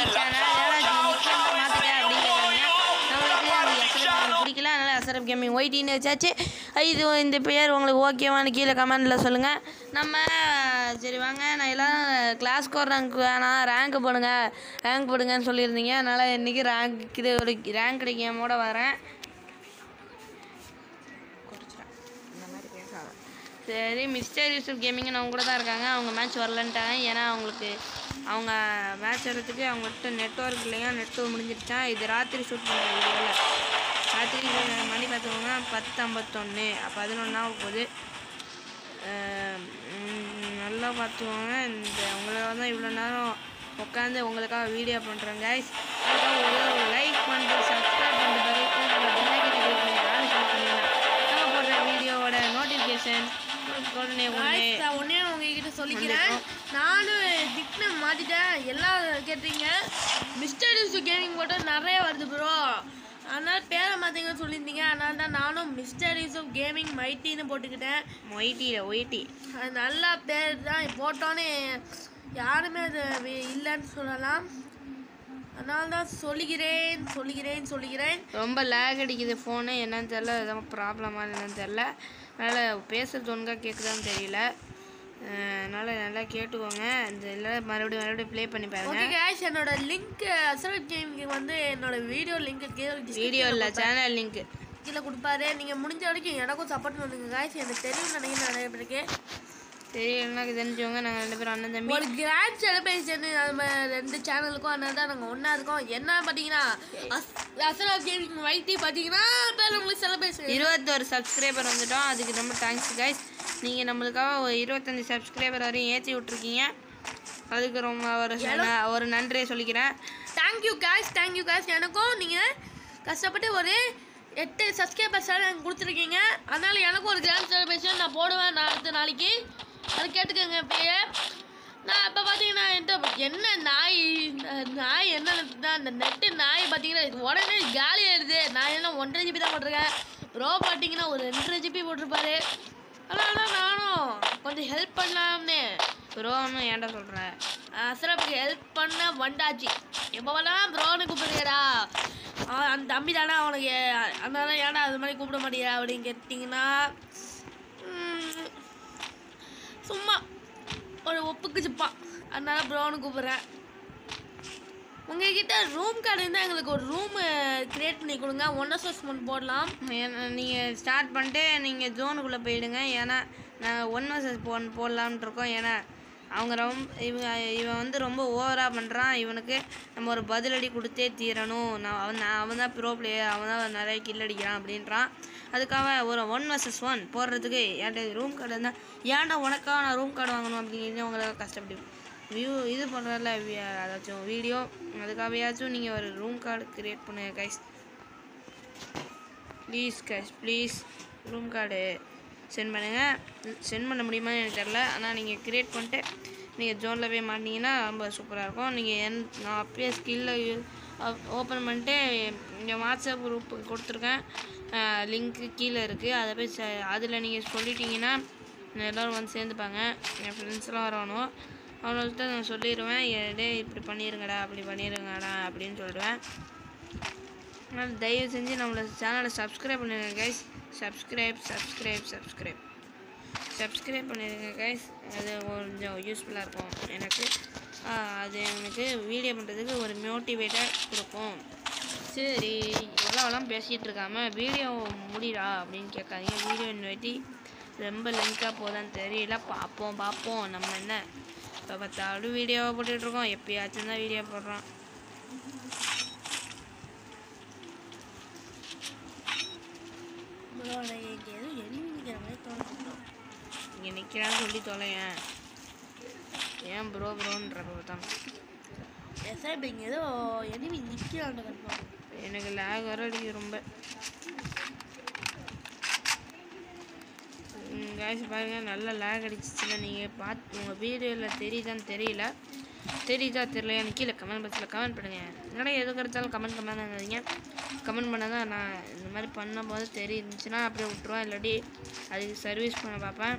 Channel ஏன்னா நிச்சயமாக மாற்றிட்டேன் அப்படிங்கிறாங்க நம்மளுக்கு அந்த எஸ்ஆர்எஃப் பிடிக்கல அதனால் எஸ்ஆர்எஃப் கேமிங் ஒயிட்டின்னு வச்சாச்சு இது இந்த பேர் உங்களுக்கு ஓகேவான்னு கீழே கமெண்டில் சொல்லுங்கள் நம்ம சரி வாங்க நான் எல்லாம் கிளாஸ் கோர் ரேங்க் வேணாம் ரேங்க் போடுங்க ரேங்க் போடுங்கன்னு சொல்லியிருந்தீங்க அதனால் இன்றைக்கி ரேங்க் இது ஒரு ரேங்க் கேமோட வரேன் குறைச்சிட்டேன் இந்த மாதிரி பேசாத சரி மிஸ்டர் யூசப் கேமிங் அவங்க கூட தான் இருக்காங்க அவங்க மேட்ச் வரலன்ட்டாங்க ஏன்னா அவங்களுக்கு அவங்க மேட்ச் வர்றதுக்கு அவங்கள்ட்ட நெட்ஒர்க் இல்லையா நெட்டு முடிஞ்சிருச்சான் இது ராத்திரி ஷூட் பண்ணுற வீடியோவில் ராத்திரி மணி பார்த்துக்கோங்க பத்து ஐம்பத்தொன்று பதினொன்றாக போகுது அஹ் உம் நல்லா பார்த்துக்கோங்க இந்த உங்களால தான் இவ்வளோ நேரம் உட்காந்து உங்களுக்காக வீடியோ பண்ணுறேன் கைஸ் அதுக்காக ஒரே ஒரு லைக் பண்ணிட்டு சப்ஸ்கிரைப் பண்ணிட்டு நம்ம போடுற வீடியோவோட நோட்டிஃபிகேஷன் உடனே உடனே Guys, நான் ஒண்ணே உங்ககிட்ட சொல்லிக்கிறேன் நானும் திக்ன மாட்டிட்டேன் எல்லாம் கேட்டீங்க மிஸ்டர் யூசு கேமிங் போட்டு நிறைய வருது ப்ரோ அதனால பேரை மாற்றிங்கன்னு சொல்லியிருந்தீங்க அதனால தான் நானும் மிஸ்டர் யூசப் கேமிங் மைட்டின்னு போட்டுக்கிட்டேன் ஒயிட்டியில் ஒயிட்டி அது நல்ல பேர் தான் போட்டோன்னே யாருமே அது வி- இல்லைன்னு சொல்லலாம் அதனால தான் சொல்லுகிறேன் சொல்லுகிறேன் சொல்லுகிறேன் ரொம்ப லேக் அடிக்குது ஃபோனு என்னன்னு தெரில எதாவது ப்ராப்ளமா என்னன்னு தெரில அதனால் பேசுறது ஒழுங்காக கேட்குதான்னு தெரியல அஹ் அதனால நல்லா கேட்டுக்கோங்க இந்த இல்லை மறுபடியும் மறுபடியும் ப்ளே பண்ணி பாருங்க ஓகே guys என்னோட லிங்க் அசரத் கேமிங்க்கு வந்து என்னோட வீடியோ லிங்க் கீழே வீடியோ இல்லை சேனல் லிங்க் கீழே கொடுப்பாரு நீங்கள் முடிஞ்ச வரைக்கும் எனக்கும் சப்போர்ட் பண்ணுங்க காய்ஸ் எனக்கு தெரியும் நினைக்கிறேன் நிறைய பேருக்கு தெரியலன்னா தெரிஞ்சவங்க நாங்கள் ரெண்டு பேரும் அண்ணன் தம்பி ஒரு கிராண்ட் செலிப்ரேஷன் நம்ம ரெண்டு சேனலுக்கும் அதனால தான் நாங்கள் ஒன்றா இருக்கோம் என்ன பார்த்தீங்கன்னா அசரத் கேமிங் வைட்டி பார்த்தீங்கன்னா பேர் உங்களுக்கு செலிப்ரேஷன் இருபத்தோரு சப்ஸ்கிரைபர் வந்துட்டோம் அதுக்கு ரொம்ப தேங்க்ஸ் கைஸ் நீங்கள் நம்மளுக்காக ஒரு இருபத்தஞ்சி சப்ஸ்கிரைபர் வரையும் ஏற்றி விட்ருக்கீங்க அதுக்கு ரொம்ப ஒரு ந- ஒரு நன்றியை சொல்லிக்கிறேன் தேங்க்யூ காய்ஸ் தேங்க்யூ காய்ஸ் எனக்கும் நீங்கள் கஷ்டப்பட்டு ஒரு எட்டு சப்ஸ்கிரைபர்ஸ் எனக்கு கொடுத்துருக்கீங்க அதனால எனக்கும் ஒரு கிராண்ட் செலிப்ரேஷன் நான் போடுவேன் நான் அடுத்த நாளைக்கு அது கேட்டுக்கோங்க இப்பயே நான் இப்போ பார்த்தீங்கன்னா என்கிட்ட என்ன நாய் அஹ் நாய் என்ன அந்த நெட்டு நாய் பார்த்தீங்கன்னா இது உடனே காலி ஆயிடுது நான் என்ன ஒன்றரை ஜிபி தான் போட்டிருக்கேன் ப்ரோ பார்த்தீங்கன்னா ஒரு ரெண்டரை ஜிபி போட்டிருப்பாரு அதனால தான் நானும் கொஞ்சம் ஹெல்ப் பண்ணலாம்னு ப்ரோன்னு ஏன்டா சொல்கிறேன் அசரப்புக்கு ஹெல்ப் பண்ண வந்தாச்சு எப்போ வேணாலும் ப்ரோன்னு கூப்பிடுறியடா அவன் அந்த தம்பி தானே அவனுக்கு அதனால ஏன்டா அது மாதிரி கூப்பிட மாட்டேங்கிறா அப்படின்னு கேட்டிங்கன்னா ம், சும்மா ஒரு ஒப்புக்கு சிப்பான் அதனால ப்ரோன்னு கூப்பிட்றேன் உங்ககிட்ட ரூம் கார்டு இருந்தால் எங்களுக்கு ஒரு ரூம் கிரியேட் பண்ணி கொடுங்க ஒன் எஸ் ஒன் போடலாம் நீங்கள் ஸ்டார்ட் பண்ணிட்டு நீங்கள் ஜோனுக்குள்ளே போயிடுங்க ஏன்னா நாங்கள் ஒன் வர்சஸ் போ போடலாம்னு இருக்கோம் ஏன்னா அவங்க ரொம்ப இவங்க இவன் வந்து ரொம்ப ஓவராக பண்ணுறான் இவனுக்கு நம்ம ஒரு பதிலடி கொடுத்தே தீரணும் நான் அவன் நான் அவன் தான் ப்ரோ பிளேயர் அவன் தான் நிறைய கில் அடிக்கிறான் அப்படின்றான் அதுக்காக ஒரு ஒன் வர்சஸ் ஒன் போடுறதுக்கு என்கிட்ட ரூம் கார்டு இருந்தால் ஏன்டா உனக்காக நான் ரூம் கார்டு வாங்கணும் அப்படிங்கிறது உங்களுக்கு கஷ்டப்பட்டு வியூ இது பண்ணுறதில்ல அதாச்சும் வீடியோ அதுக்காகயாச்சும் நீங்கள் ஒரு ரூம் கார்டு க்ரியேட் பண்ணுங்க guys please cash please room card send பண்ணுங்கள் சென்ட் பண்ண முடியுமான்னு எனக்கு தெரில ஆனால் நீங்கள் க்ரியேட் பண்ணிட்டு நீங்கள் ஜோனில் போய் மாட்டிங்கன்னா ரொம்ப சூப்பராக இருக்கும் நீங்கள் என் நான் அப்பயே ஸ்கில்ல ஓப்பன் பண்ணிட்டு இங்கே வாட்ஸ்அப் குரூப் கொடுத்துருக்கேன் லிங்க்கு கீழே இருக்குது அதை போய் அதில் நீங்கள் சொல்லிட்டீங்கன்னா எல்லோரும் வந்து சேர்ந்துப்பாங்க என் ஃப்ரெண்ட்ஸ்லாம் வரணும் அவங்கள்ட்ட நான் சொல்லிடுவேன் "ஏ- டேய் இப்படி பண்ணிடுங்கடா அப்படி பண்ணிடுங்கடா அப்படின்னு சொல்லிடுவேன் அதனால் தயவு செஞ்சு நம்மளோட சேனலை சப்ஸ்கிரைப் பண்ணிடுங்க guys subscribe subscribe subscribe subscribe பண்ணிடுங்க கைஸ் அது கொஞ்சம் யூஸ்ஃபுல்லாக இருக்கும் எனக்கு ஆஹ் அது எனக்கு வீடியோ பண்ணுறதுக்கு ஒரு மோட்டிவேட்டாக கொடுக்கும் சரி எவ்வளோலாம் பேசிகிட்டு இருக்காம வீடியோ முடிடா அப்படின்னு கேட்காதீங்க வீடியோ இன்னொட்டி ரொம்ப லெங்காக போதான்னு தெரியல பார்ப்போம் பார்ப்போம் நம்ம என்ன இப்போ பார்த்தாலும் வீடியோவை போட்டுட்ருக்கோம் எப்பயாச்சும் தான் வீடியோ போடுறோம் ப்ரோ எனக்கு இங்கே எதுவும் எலிமிக்கிற மாதிரி தோணுது இங்கே நிற்கிறான்னு சொல்லி தொலையேன் ஏன் ப்ரோ ப்ரோன்றப்ப பார்த்தா எஸ்ஐ இப்போ இங்கே ஏதோ எனிமி நிற்கிறான் கன்ஃபார்ம் எனக்கு லேக் வர அடிக்குது ரொம்ப கேஸ் பாருங்க நல்லா லேக் அடிச்சிச்சுல நீங்கள் பார்த்து உங்கள் வீடியோவில் தெரியுதான்னு தெரியல தெரியுதா தெரியலையான்னு கீழே கமெண்ட் பாக்ஸில் கமெண்ட் பண்ணுங்கள் என்னடா எது கிடைச்சாலும் கமெண்ட் கமெண்ட் பண்ணாதீங்க கமெண்ட் பண்ணால் தான் நான் இந்த மாதிரி பண்ணும்போது தெரிஞ்சுன்னா அப்படியே விட்ருவேன் இல்லாட்டி அதுக்கு சர்வீஸ் பண்ண பார்ப்பேன்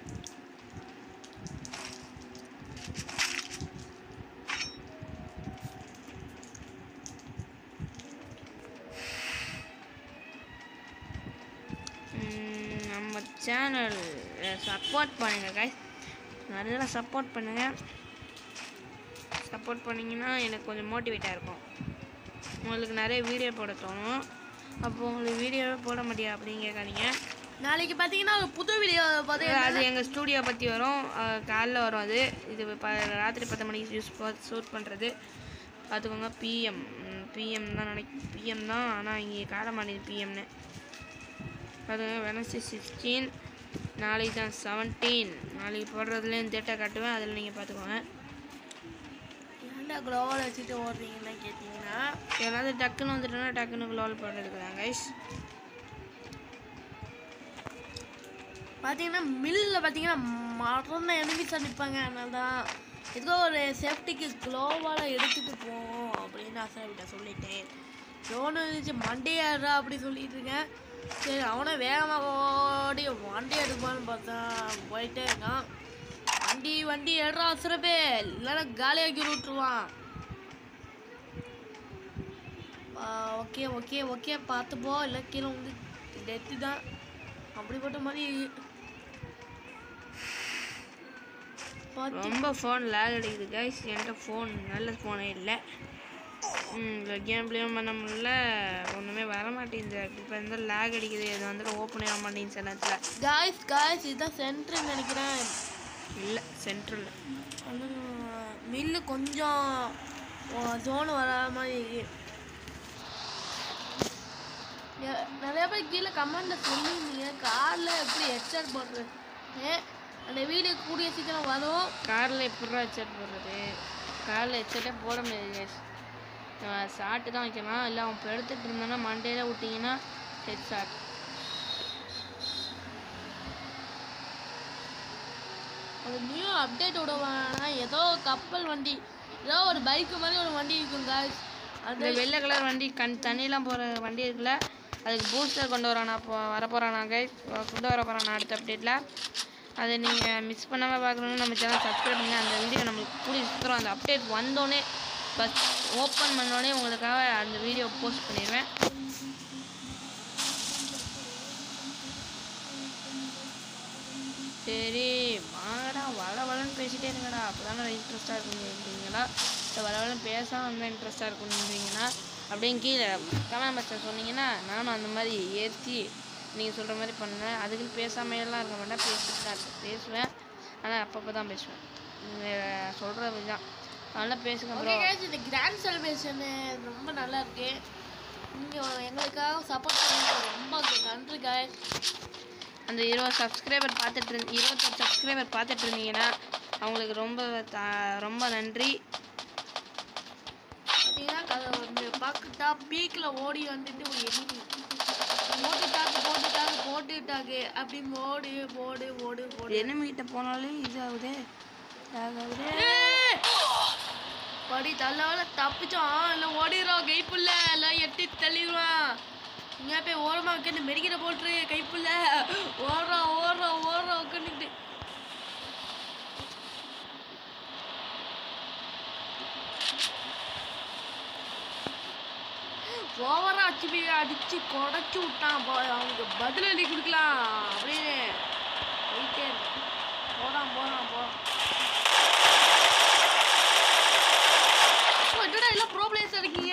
நம்ம சேனல் சப்போர்ட் பண்ணுங்கள் guys நல்லா சப்போர்ட் பண்ணுங்கள் சப்போர்ட் பண்ணிங்கன்னா எனக்கு கொஞ்சம் மோட்டிவேட்டாக இருக்கும் உங்களுக்கு நிறைய வீடியோ போட தோணும் அப்போ உங்களுக்கு வீடியோவே போட முடியாது அப்படின்னு கேட்காதீங்க நாளைக்கு பார்த்தீங்கன்னா ஒரு புது வீடியோ அது பார்த்தீங்கன்னா எங்கள் ஸ்டூடியோ பற்றி வரும் அஹ் காலைல வரும் அது இது ப ராத்திரி பத்து மணிக்கு யூஸ் ஷூட் பண்ணுறது பார்த்துக்கோங்க பிஎம் பிஎம் தான் நினைக்க பிஎம் தான் ஆனால் இங்கே காட்ட மாட்டேங்குது பிஎம்னு பார்த்துங்க வெனஸ்டே சிக்ஸ்டீன் நாளைக்கு தான் செவன்டீன் நாளைக்கு போடுறதுலேயும் டேட்டா காட்டுவேன் அதில் நீங்கள் பார்த்துக்கோங்க ஏன்டா க்ளோவில் வச்சுட்டு ஓடுறீங்கன்னா கேட்டிங்கன்னா ஏதாவது டக்குன்னு வந்துட்டோன்னா டக்குன்னு க்ளோல் போடுறதுக்கு தான் கைஸ் பார்த்தீங்கன்னா மில்லில் பார்த்தீங்கன்னா மறந்த எனிமிஸ் நிற்பாங்க அதனால தான் ஏதோ ஒரு சேஃப்டிக்கு க்ளோவால் எடுத்துகிட்டு போவோம் அப்படின்னு ஆசைப்பட்ட சொல்லிட்டேன் லோனு இருந்துச்சு மண்டே ஏறா அப்படி சொல்லிட்டு இருக்கேன் சரி அவனை வேகமாக ஓடி வண்டி எடுப்பான்னு பார்த்தா போயிட்டே இருக்கான் வண்டி வண்டி ஏறா அவசரப்பே இல்லைன்னா காலியாக்கி விட்டுருவான் ஓகே ஓகே ஓகே பார்த்துப்போ இல்லை கீழே வந்து டெத்து தான் அப்படிப்பட்ட மாதிரி பார்த்து ரொம்ப ஃபோன் லேக் அடிக்குது கைஸ் என்கிட்ட ஃபோன் நல்ல ஃபோனே இல்லை கேம் ப்ளேயும் பண்ண முடியல ஒன்றுமே வர மாட்டேங்குது இப்போ இந்த லேக் அடிக்குது இது வந்துட்டு ஓப்பனே ஆக மாட்டேங்குது சில நேரத்தில் காய்ஸ் காய்ஸ் இதுதான் சென்டர்னு நினைக்கிறேன் இல்லை சென்ட்ரலில் மில்லு கொஞ்சம் ஜோன் வர மாதிரி இருக்கு. எ- நிறைய பேர் கீழே கமெண்ட்டில் சொல்லியிருந்தீங்க காரில் எப்படி ஹெட்செட் போடுறது ஏ, அந்த வீடியோ கூடிய சீக்கிரம் வரும் காரில் எப்படிரா ஹெட்செட் போடுறது காரில் ஹெட்செட்டே போட முடியாது கைஸ் ஷார்ட்டு தான் வைக்கலாம் இல்லை அவன் இப்போ எடுத்துகிட்டு இருந்தானா மண்டேல விட்டிங்கன்னா ஹெட் ஷாட் அது நியூ அப்டேட் விடுவாங்கன்னா ஏதோ கப்பல் வண்டி ஏதோ ஒரு பைக்கு மாதிரி ஒரு வண்டி இருக்கும் காய்ஸ் இந்த அது வெள்ளை கலர் வண்டி கண் தண்ணிலாம் போகிற வண்டி இருக்குல்ல அதுக்கு பூஸ்டர் கொண்டு வரானா இப்போ வர போகிறானா கைஸ் கொண்டு வர போகிறானா அடுத்த அப்டேட்டில் அதை நீங்கள் மிஸ் பண்ணாமல் பார்க்கணுன்னு நம்ம சேனல் சப்ஸ்கிரைப் பண்ணி அந்த வீடியோ நம்மளுக்கு கூடி சுற்றுறோம் அந்த அப்டேட் வந்தோடனே ஃபஸ்ட் ஓப்பன் பண்ணோடனே உங்களுக்காக அந்த வீடியோ போஸ்ட் பண்ணிடுவேன் சரி வாங்கடா வள வளன்னு பேசிட்டே இருங்கடா அப்போதானே இன்ட்ரெஸ்ட்டாக இருக்குங்களா இல்லை வள வளன்னு பேசாமல் இருந்தால் இன்ட்ரெஸ்ட்டாக இருக்குன்றீங்கன்னா அப்படின்னு கீழே கமெண்ட் பாக்ஸில் சொன்னீங்கன்னா நானும் அந்த மாதிரி ஏற்றி நீங்கள் சொல்கிற மாதிரி பண்ணுவேன் அதுக்கு பேசாமல் எல்லாம் இருக்க மாட்டேன் பேசிட்டு தான் இருப்பேன். பேசுவேன் ஆனால் அப்பப்போ தான் பேசுவேன் சொல்கிறது தான் நல்லா பேசுங்க ஓகே ப்ரோ guys இந்த கிராண்ட் செலிப்ரேஷன் ரொம்ப நல்லா இருக்கு நீங்கள் எங்களுக்காக சப்போர்ட் பண்ணி ரொம்ப நன்றி guys அந்த இருபது சப்ஸ்கிரைபர் பார்த்துட்டு இருந்து இருபத்தெட்டு சப்ஸ்கிரைபர் பார்த்துட்டு இருந்தீங்கன்னா அவங்களுக்கு ரொம்ப த- ரொம்ப நன்றி பார்த்தீங்கன்னா கதை வந்து பார்க்கட்டா பீக்கில் ஓடி வந்துட்டு ஒரு எனிமி போட்டுட்டாக்கு போட்டுட்டாக்கு போட்டுட்டாக்கு அப்படி ஓடு ஓடு ஓடு ஓடு எனிமிகிட்ட போனாலே இது ஆகுதே ஆகுதே ஏய்! படி தள்ளால தப்பிச்சோம் இல்லை ஓடிடுறோம் கைப்புள்ள எல்லாம் எட்டி தள்ளிடுவான் இங்கே போய் ஓரமாக உட்காந்து மெடிக்கிற போட்டுரு கைப்புள்ள ஓடுறோம் ஓடுறோம் ஓடுறோம் உட்காந்துக்கிட்டு ஓவரா அடிச்சு போய் அடிச்சு குடச்சி விட்டான் போ அவனுக்கு பதில் எழுதி கொடுக்கலாம் அப்படின்னு போயிட்டே இருக்கு. போறான் போறான் போறான் ஓ, என்னடா எல்லாம் ப்ரோ பிளேயர்ஸ் இருக்கீங்க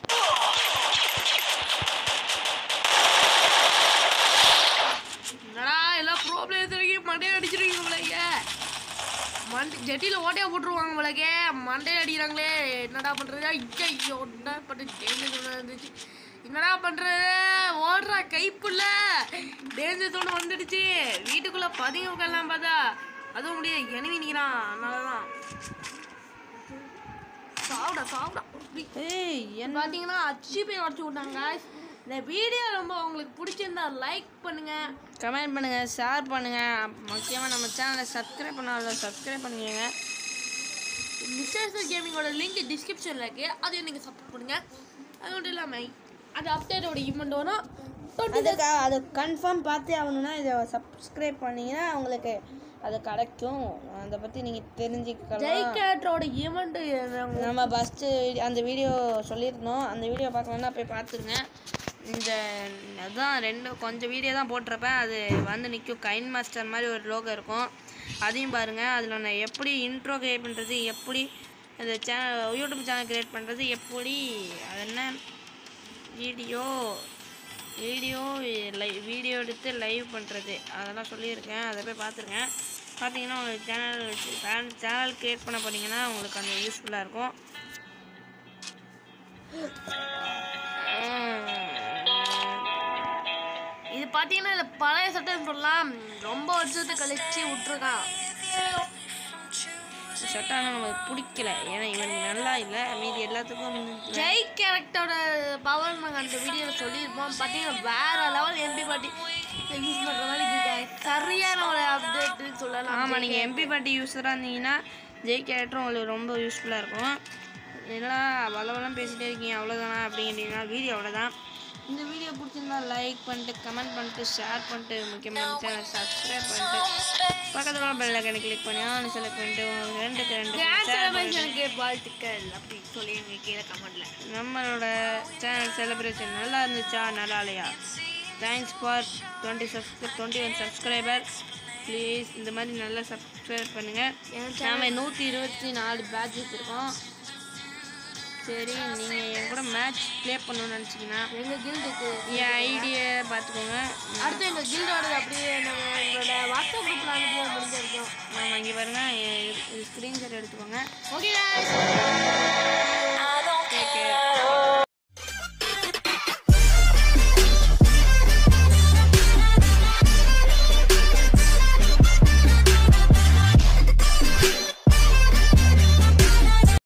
என்னடா எல்லாம் ப்ரோ பிளேயர்ஸ் இருக்கீங்க மண்டையை அடிச்சிருக்கீங்க உலக மண்டை ஜெட்டியில் ஓட்டையா போட்டுருவாங்க உலகே மண்டையை அடிக்கிறாங்களே என்னடா பண்ணுறது ஐயோ என்ன பண்ணு டேஞ்சர் இருந்துச்சு என்னடா பண்ணுறது ஓடுறா கைப்புள்ள டேஞ்சர் தோணு வந்துடுச்சு வீட்டுக்குள்ளே பதுங்கி உட்காரலாம் பார்த்தா அதுவும் முடியாது எனிமி நிற்கிறான் அதனால தான் சாப்பிட சாப்பிட ஏய் என்ன பார்த்தீங்கன்னா அச்சு போய் உடச்சு விட்டாங்க guys. இந்த வீடியோ ரொம்ப உங்களுக்கு பிடிச்சிருந்தா லைக் பண்ணுங்க கமெண்ட் பண்ணுங்க ஷேர் பண்ணுங்க முக்கியமாக நம்ம சேனலை சப்ஸ்கிரைப் பண்ணாத சப்ஸ்கிரைப் பண்ணிக்கோங்க மிஸ்டர் கேமிங்கோட லிங்க் டிஸ்கிரிப்ஷனில் இருக்கு அதையும் நீங்கள் சப்போர்ட் பண்ணுங்க அது மட்டும் இல்லாமல் அது அப்டேட்டோட ஈவெண்ட் வரும் அதுக்கு அது கன்ஃபார்ம் பார்த்தே ஆகணும்னா இதை சப்ஸ்கிரைப் பண்ணீங்கன்னா உங்களுக்கு அது கிடைக்கும் அதை பற்றி நீங்கள் தெரிஞ்சுக்கலாம் ஜெய்கேட்டரோட ஈவெண்ட் நம்ம ஃபஸ்ட்டு அந்த வீடியோ சொல்லியிருந்தோம் அந்த வீடியோ பார்க்கலன்னா போய் பார்த்துருங்க இந்த அதான் ரெண்டு கொஞ்சம் வீடியோ தான் போட்டிருப்பேன் அது வந்து நிற்கும் கைன் மாஸ்டர் மாதிரி ஒரு லோகோ இருக்கும் அதையும் பாருங்கள் அதில் நான் எப்படி இன்ட்ரோ கிரியேட் பண்ணுறது எப்படி அந்த சேனல் யூடியூப் சேனல் கிரியேட் பண்ணுறது எப்படி அது என்ன வீடியோ வீடியோ லைவ் வீடியோ எடுத்து லைவ் பண்ணுறது அதெல்லாம் சொல்லியிருக்கேன் அதை போய் பார்த்துருக்கேன் பார்த்தீங்கன்னா உங்களுக்கு சேனல் சேனல் கிரியேட் பண்ண போனீங்கன்னா உங்களுக்கு அந்த யூஸ்ஃபுல்லாக இருக்கும் இது பார்த்தீங்கன்னா இது பழைய சட்டம் சொல்லலாம் ரொம்ப வருஷத்துக்கு கழிச்சு விட்டுருக்கான் சட்டை ஆனால் நமக்கு பிடிக்கல ஏன்னா இவன் நல்லா இல்லை மீதி எல்லாத்துக்கும் ஜெய் கேரக்டரோட பவர் நாங்கள் அந்த வீடியோவில் சொல்லியிருப்போம் பார்த்தீங்கன்னா வேற லெவல் எம்பி பாட்டி யூஸ் பண்ணுற மாதிரி இருக்கு சரியான ஒரு அப்டேட்னு சொல்லலாம் ஆமாம் நீங்கள் எம்பி பாட்டி யூஸராக இருந்தீங்கன்னா ஜெய் கேரக்டரும் உங்களுக்கு ரொம்ப யூஸ்ஃபுல்லாக இருக்கும் எல்லாம் வளவெல்லாம் பேசிகிட்டே இருக்கீங்க அவ்வளோதானா அப்படிங்கிறீங்கன்னா வீடியோ அவ்வளோதான் இந்த வீடியோ பிடிச்சிருந்தா லைக் பண்ணிட்டு கமெண்ட் பண்ணிட்டு ஷேர் பண்ணிட்டு முக்கியமான சேனல் சப்ஸ்கிரைப் பண்ணிட்டு பக்கத்தில் பெல் ஐக்கனை கிளிக் பண்ணி ஆன் செலக்ட் பண்ணிட்டு உங்களுக்கு ரெண்டுக்கு ரெண்டு கிராண்ட் share பண்ணிட்டு செலிப்ரேஷனுக்கு வாழ்த்துக்கள் அப்படின்னு சொல்லி எங்கள் கீழே கமெண்ட்ல நம்மளோட சேனல் செலிப்ரேஷன் நல்லா இருந்துச்சா நல்லா இல்லையா thanks for twenty subscribe twenty one subscriber please இந்த மாதிரி நல்லா சப்ஸ்கிரைப் பண்ணுங்கள் என் நாம நூற்றி இருபத்தி நாலு பேட்ச் வச்சுருக்கோம் சரி நீங்கள் என் கூட மேட்ச் ப்ளே பண்ணணும்னு நினச்சிங்கன்னா எங்கள் கில்டுக்கு என் ஐடியை பார்த்துக்கோங்க அடுத்து எங்கள் கில்டோட அப்படியே நாங்கள் எங்களோட வாட்ஸ்அப் குரூப்பில் அனுப்ப முடிஞ்சிருக்கோம் ஆமாம் இங்கே பாருங்கள் ஸ்க்ரீன்ஷாட் எடுத்துக்கோங்க ஓகே